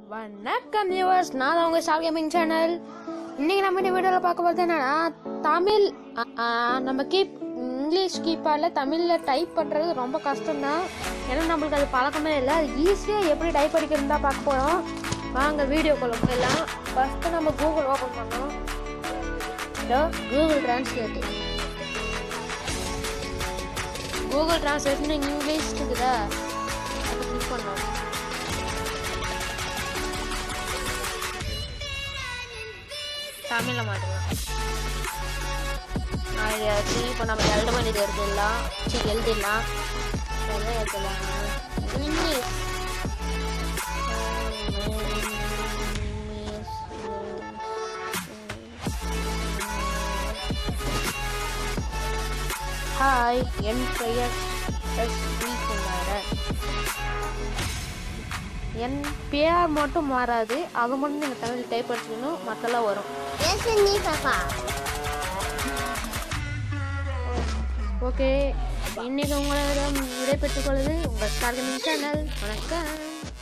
வணக்கம் வியூவர்ஸ் நான் தான் உங்கள் ஸ்டார் கேமிங் சேனல் இன்னைக்கு நம்ம இந்த வீடியோவில் பார்க்க போகிறது என்னன்னா தமிழ் அ, ஆ, நம்ம கீப் இங்கிலீஷ் கீப்பாடில் தமிழில் டைப் பண்ணுறது ரொம்ப கஷ்டம்தான் ஏன்னா நம்மளுக்கு அது பழக்கமே இல்லை அது ஈஸியாக எப்படி டைப் அடிக்கிறது தான் பார்க்க போகிறோம் வாங்க வீடியோக்குள்ள போயிடலாம் ஃபஸ்ட்டு நம்ம கூகுள் ஓப்பன் பண்ணோம் இதோ Google translate Google translation English இருக்குதா அதை கிளிக் பண்ணோம் தமிழில் மாட்டலாம் ஆயிடுச்சு இப்போ நம்ம எழுத வேண்டியது எழுதிடலாம் சரி எழுதிடலாம் எல்லாம் எழுதலாம் இங்கிலீஷ் ஹாய் என் பெயர் எஸ் வி குமாரன் என் பேர் மட்டும் மாறாது அது மட்டும் நீங்கள் தமிழ் டைப் அடிச்சுக்கணும் மற்றெல்லாம் வரும் ஓகே இன்னைக்கு உங்களிடம் விடைபெற்றுக் கொள்வது உங்கள் ஸ்டார் சேனல் வணக்கம்